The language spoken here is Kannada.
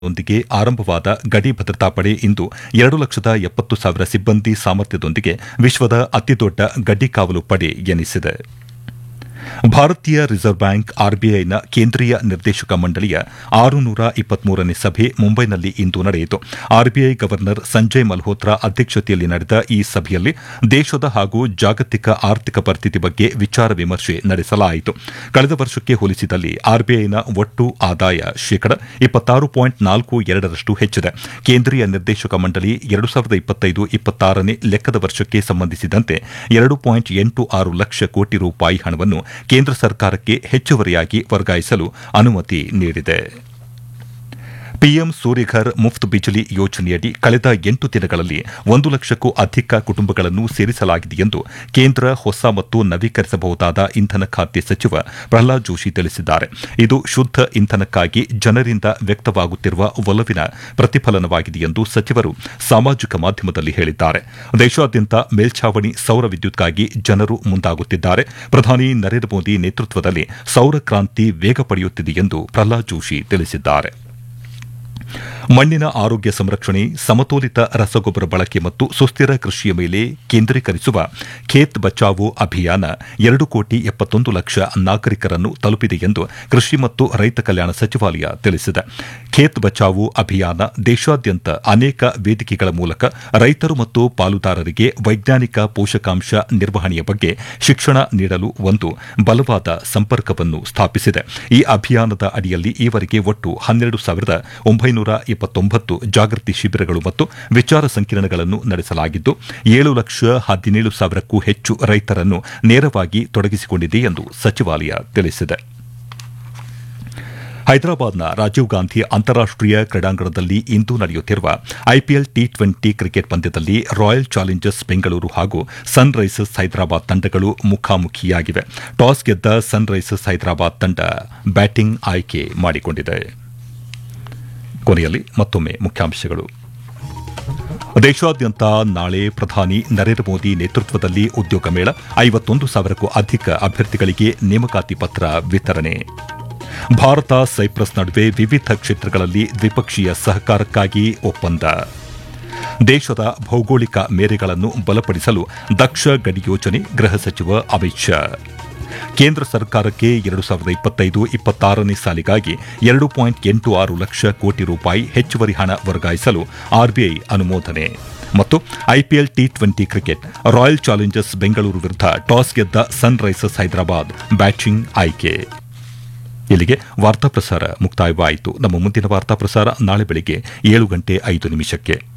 ನೊಂದಿಗೆ ಆರಂಭವಾದ ಗಡಿ ಭದ್ರತಾ ಪಡೆ ಇಂದು ಎರಡು ಲಕ್ಷದ ಎಪ್ಪತ್ತು ಸಾವಿರ ಸಿಬ್ಬಂದಿ ಸಾಮರ್ಥ್ಯದೊಂದಿಗೆ ವಿಶ್ವದ ಅತಿದೊಡ್ಡ ಗಡಿ ಕಾವಲು ಪಡೆ ಎನಿಸಿದೆ ಭಾರತೀಯ ರಿಸರ್ವ್ ಬ್ಯಾಂಕ್ ಆರ್ಬಿಐನ ಕೇಂದ್ರೀಯ ನಿರ್ದೇಶಕ ಮಂಡಳಿಯ ಆರುನೂರ ಇಪ್ಪತ್ಮೂರನೇ ಸಭೆ ಮುಂಬೈನಲ್ಲಿ ಇಂದು ನಡೆಯಿತು ಆರ್ಬಿಐ ಗವರ್ನರ್ ಸಂಜಯ್ ಮಲ್ಹೋತ್ರಾ ಅಧ್ಯಕ್ಷತೆಯಲ್ಲಿ ನಡೆದ ಈ ಸಭೆಯಲ್ಲಿ ದೇಶದ ಹಾಗೂ ಜಾಗತಿಕ ಆರ್ಥಿಕ ಪರಿಸ್ಥಿತಿ ಬಗ್ಗೆ ವಿಚಾರ ವಿಮರ್ಶೆ ನಡೆಸಲಾಯಿತು ಕಳೆದ ವರ್ಷಕ್ಕೆ ಹೋಲಿಸಿದಲ್ಲಿ ಆರ್ಬಿಐನ ಒಟ್ಟು ಆದಾಯ ಶೇಕಡ ಇಪ್ಪತ್ತಾರು ಪಾಯಿಂಟ್ ನಾಲ್ಕು ಎರಡರಷ್ಟು ಹೆಚ್ಚಿದೆ ಕೇಂದ್ರೀಯ ನಿರ್ದೇಶಕ ಮಂಡಳಿ ಎರಡು ಸಾವಿರದ ಇಪ್ಪತ್ತೈದು ಇಪ್ಪತ್ತಾರನೇ ಲೆಕ್ಕದ ವರ್ಷಕ್ಕೆ ಸಂಬಂಧಿಸಿದಂತೆ ಎರಡು ಪಾಯಿಂಟ್ ಎಂಟು ಆರು ಲಕ್ಷ ಕೋಟಿ ರೂಪಾಯಿ ಹಣವನ್ನು ಕೇಂದ್ರ ಸರ್ಕಾರಕ್ಕೆ ಹೆಚ್ಚುವರಿಯಾಗಿ ವರ್ಗಾಯಿಸಲು ಅನುಮತಿ ನೀಡಿದೆ ಪಿಎಂ ಸೂರ್ಯಘರ್ ಮುಫ್ತ್ ಬಿಜ್ಲಿ ಯೋಜನೆಯಡಿ ಕಳೆದ ಎಂಟು ದಿನಗಳಲ್ಲಿ ಒಂದು ಲಕ್ಷಕ್ಕೂ ಅಧಿಕ ಕುಟುಂಬಗಳನ್ನು ಸೇರಿಸಲಾಗಿದೆ ಎಂದು ಕೇಂದ್ರ ಹೊಸ ಮತ್ತು ನವೀಕರಿಸಬಹುದಾದ ಇಂಧನ ಖಾತೆ ಸಚಿವ ಪ್ರಹ್ಲಾದ್ ಜೋಶಿ ತಿಳಿಸಿದ್ದಾರೆ ಇದು ಶುದ್ದ ಇಂಧನಕ್ಕಾಗಿ ಜನರಿಂದ ವ್ಯಕ್ತವಾಗುತ್ತಿರುವ ಒಲವಿನ ಪ್ರತಿಫಲನವಾಗಿದೆ ಎಂದು ಸಚಿವರು ಸಾಮಾಜಿಕ ಮಾಧ್ಯಮದಲ್ಲಿ ಹೇಳಿದ್ದಾರೆ ದೇಶಾದ್ಯಂತ ಮೇಲ್ಛಾವಣಿ ಸೌರ ವಿದ್ಯುತ್ಗಾಗಿ ಜನರು ಮುಂದಾಗುತ್ತಿದ್ದಾರೆ ಪ್ರಧಾನಿ ನರೇಂದ್ರ ಮೋದಿ ನೇತೃತ್ವದಲ್ಲಿ ಸೌರ ಕ್ರಾಂತಿ ವೇಗ ಪಡೆಯುತ್ತಿದೆ ಎಂದು ಪ್ರಹ್ಲಾದ್ ಜೋಶಿ ತಿಳಿಸಿದ್ದಾರೆ ಮಣ್ಣಿನ ಆರೋಗ್ಯ ಸಂರಕ್ಷಣೆ ಸಮತೋಲಿತ ರಸಗೊಬ್ಬರ ಬಳಕೆ ಮತ್ತು ಸುಸ್ಥಿರ ಕೃಷಿಯ ಮೇಲೆ ಕೇಂದ್ರೀಕರಿಸುವ ಖೇತ್ ಬಚಾವೋ ಅಭಿಯಾನ ಎರಡು ಕೋಟಿ ಎಪ್ಪತ್ತೊಂದು ಲಕ್ಷ ನಾಗರಿಕರನ್ನು ತಲುಪಿದೆ ಎಂದು ಕೃಷಿ ಮತ್ತು ರೈತ ಕಲ್ಯಾಣ ಸಚಿವಾಲಯ ತಿಳಿಸಿದೆ ಖೇತ್ ಬಚಾವೋ ಅಭಿಯಾನ ದೇಶಾದ್ಯಂತ ಅನೇಕ ವೇದಿಕೆಗಳ ಮೂಲಕ ರೈತರು ಮತ್ತು ಪಾಲುದಾರರಿಗೆ ವೈಜ್ಞಾನಿಕ ಪೋಷಕಾಂಶ ನಿರ್ವಹಣೆಯ ಬಗ್ಗೆ ಶಿಕ್ಷಣ ನೀಡಲು ಒಂದು ಬಲವಾದ ಸಂಪರ್ಕವನ್ನು ಸ್ಥಾಪಿಸಿದೆ ಈ ಅಭಿಯಾನದ ಅಡಿಯಲ್ಲಿ ಈವರೆಗೆ ಒಟ್ಟು ಹನ್ನೆರಡು ಸಾವಿರದ ಒಂಬೈನೂರ ಇಪ್ಪತ್ತೊಂಬತ್ತು ಜಾಗೃತಿ ಶಿಬಿರಗಳು ಮತ್ತು ವಿಚಾರ ಸಂಕಿರಣಗಳನ್ನು ನಡೆಸಲಾಗಿದ್ದು ಏಳು ಲಕ್ಷ ಹದಿನೇಳು ಸಾವಿರಕ್ಕೂ ಹೆಚ್ಚು ರೈತರನ್ನು ನೇರವಾಗಿ ತೊಡಗಿಸಿಕೊಂಡಿದೆ ಎಂದು ಸಚಿವಾಲಯ ತಿಳಿಸಿದೆ ಹೈದರಾಬಾದ್ನ ರಾಜೀವ್ ಗಾಂಧಿ ಅಂತಾರಾಷ್ಟೀಯ ಕ್ರೀಡಾಂಗಣದಲ್ಲಿ ಇಂದು ನಡೆಯುತ್ತಿರುವ ಐಪಿಎಲ್ ಟಿ ಟ್ವೆಂಟಿ ಕ್ರಿಕೆಟ್ ಪಂದ್ಯದಲ್ಲಿ ರಾಯಲ್ ಚಾಲೆಂಜರ್ಸ್ ಬೆಂಗಳೂರು ಹಾಗೂ ಸನ್ ರೈಸರ್ಸ್ ಹೈದರಾಬಾದ್ ತಂಡಗಳು ಮುಖಾಮುಖಿಯಾಗಿವೆ ಟಾಸ್ ಗೆದ್ದ ಸನ್ ರೈಸರ್ಸ್ ಹೈದರಾಬಾದ್ ತಂಡ ಬ್ಯಾಟಿಂಗ್ ಆಯ್ಕೆ ಮಾಡಿಕೊಂಡಿದೆ ಕೊನೆಯಲ್ಲಿ ಮತ್ತೊಮ್ಮೆ ಮುಖ್ಯಾಂಶಗಳು ದೇಶಾದ್ಯಂತ ನಾಳೆ ಪ್ರಧಾನಿ ನರೇಂದ್ರ ಮೋದಿ ನೇತೃತ್ವದಲ್ಲಿ ಉದ್ಯೋಗ ಮೇಳ ಐವತ್ತೊಂದು ಸಾವಿರಕ್ಕೂ ಅಧಿಕ ಅಭ್ಯರ್ಥಿಗಳಿಗೆ ನೇಮಕಾತಿ ಪತ್ರ ವಿತರಣೆ ಭಾರತ ಸೈಪ್ರಸ್ ನಡುವೆ ವಿವಿಧ ಕ್ಷೇತ್ರಗಳಲ್ಲಿ ದ್ವಿಪಕ್ಷೀಯ ಸಹಕಾರಕ್ಕಾಗಿ ಒಪ್ಪಂದ ದೇಶದ ಭೌಗೋಳಿಕ ಮೇರೆಗಳನ್ನು ಬಲಪಡಿಸಲು ದಕ್ಷ ಗಡಿ ಯೋಜನೆ ಗೃಹ ಸಚಿವ ಅಮಿತ್ ಶಾ ಕೇಂದ್ರ ಸರ್ಕಾರಕ್ಕೆ ಎರಡು ಸಾವಿರದ ಇಪ್ಪತ್ತೈದು ಇಪ್ಪತ್ತಾರನೇ ಸಾಲಿಗಾಗಿ ಎರಡು ಪಾಯಿಂಟ್ ಎಂಟು ಆರು ಲಕ್ಷ ಕೋಟಿ ರೂಪಾಯಿ ಹೆಚ್ಚುವರಿ ಹಣ ವರ್ಗಾಯಿಸಲು ಆರ್ಬಿಐ ಅನುಮೋದನೆ ಮತ್ತು IPL T twenty cricket Royal Challengers Bengaluru ವಿರುದ್ಧ ಟಾಸ್ ಗೆದ್ದ ಸನ್ ರೈಸರ್ಸ್ ಹೈದರಾಬಾದ್ ಬ್ಯಾಟಿಂಗ್ ಆಯ್ಕೆ ಇಲ್ಲಿಗೆ ವಾರ್ತಾ ಪ್ರಸಾರ ಮುಕ್ತಾಯವಾಯಿತು ನಮ್ಮ ಮುಂದಿನ ವಾರ್ತಾ ಪ್ರಸಾರ ನಾಳೆ ಬೆಳಿಗ್ಗೆ ಏಳು ಗಂಟೆ ಐದು ನಿಮಿಷಕ್ಕೆ